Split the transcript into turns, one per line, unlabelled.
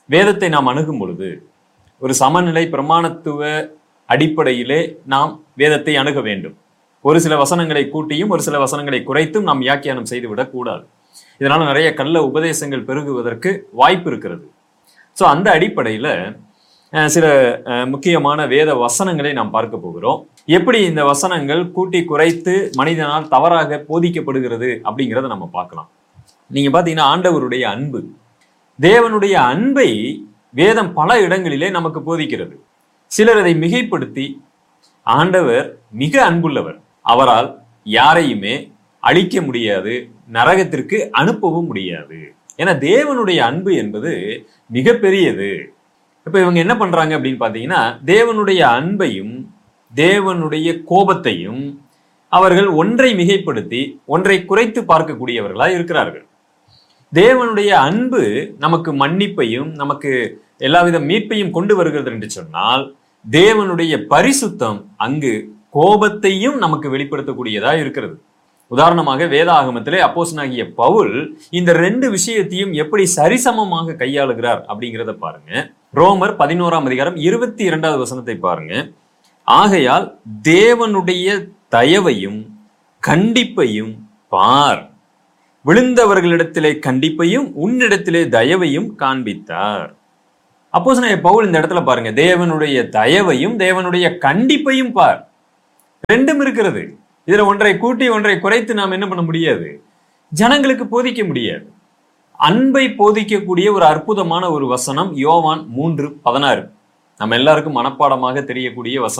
வேதத்தை நாம் அணுகும் பொழுது ஒரு சமநிலை பிரமாணத்துவ அடிப்படையிலே நாம் வேதத்தை அணுக வேண்டும் ஒரு சில வசனங்களை கூட்டியும் ஒரு சில வசனங்களை குறைத்தும் நாம் வியாக்கியானம் செய்து விடக்கூடாது இதனால நிறைய கள்ள உபதேசங்கள் பெருகுவதற்கு வாய்ப்பு இருக்கிறது ஸோ அந்த அடிப்படையில் அஹ், சில அஹ், முக்கியமான வேத வசனங்களை நாம் பார்க்க போகிறோம் எப்படி இந்த வசனங்கள் கூட்டி குறைத்து மனிதனால் தவறாக போதிக்கப்படுகிறது அப்படிங்கிறத நம்ம பார்க்கலாம் நீங்க பார்த்தீங்கன்னா ஆண்டவருடைய அன்பு தேவனுடைய அன்பை வேதம் பல இடங்களிலே நமக்கு போதிக்கிறது சிலர் அதை மிகைப்படுத்தி ஆண்டவர் மிக அன்புள்ளவர் அவரால் யாரையுமே அழிக்க முடியாது நரகத்திற்கு அனுப்பவும் முடியாது ஏன்னா தேவனுடைய அன்பு என்பது மிகப்பெரியது இப்ப இவங்க என்ன பண்றாங்க அப்படின்னு பாத்தீங்கன்னா தேவனுடைய அன்பையும் தேவனுடைய கோபத்தையும் அவர்கள் ஒன்றை மிகைப்படுத்தி ஒன்றை குறைத்து பார்க்கக்கூடியவர்களா இருக்கிறார்கள் தேவனுடைய அன்பு நமக்கு மன்னிப்பையும் நமக்கு எல்லாவித மீட்பையும் கொண்டு வருகிறது என்று சொன்னால் தேவனுடைய பரிசுத்தம் அங்கு கோபத்தையும் நமக்கு வெளிப்படுத்தக்கூடியதா இருக்கிறது உதாரணமாக வேதாகமத்திலே அப்போஸ்தலனாகிய பவுல் இந்த ரெண்டு விஷயத்தையும் எப்படி சரிசமமாக கையாளுகிறார் அப்படிங்கிறத பாருங்க ரோமர் பதினோராம் அதிகாரம் இருபத்தி இரண்டாவது வசனத்தை பாருங்க ஆகையால் தேவனுடைய தயவையும் கண்டிப்பையும் பார் விழுந்தவர்களிடத்திலே கண்டிப்பையும் உன்னிடத்திலே தயவையும் காண்பித்தார் அப்போ பவுல் இந்த இடத்துல பாருங்க தேவனுடைய தயவையும் தேவனுடைய கண்டிப்பையும் பார் ரெண்டும் இருக்கிறது இதுல ஒன்றை கூட்டி ஒன்றை குறைத்து நாம் என்ன பண்ண முடியாது ஜனங்களுக்கு போதிக்க முடியாது அன்பை போதிக்கக்கூடிய ஒரு அற்புதமான ஒரு வசனம் யோவான் மூன்று பதினாறு நம்ம எல்லாருக்கும் மனப்பாடமாக தெரியக்கூடிய வசனம்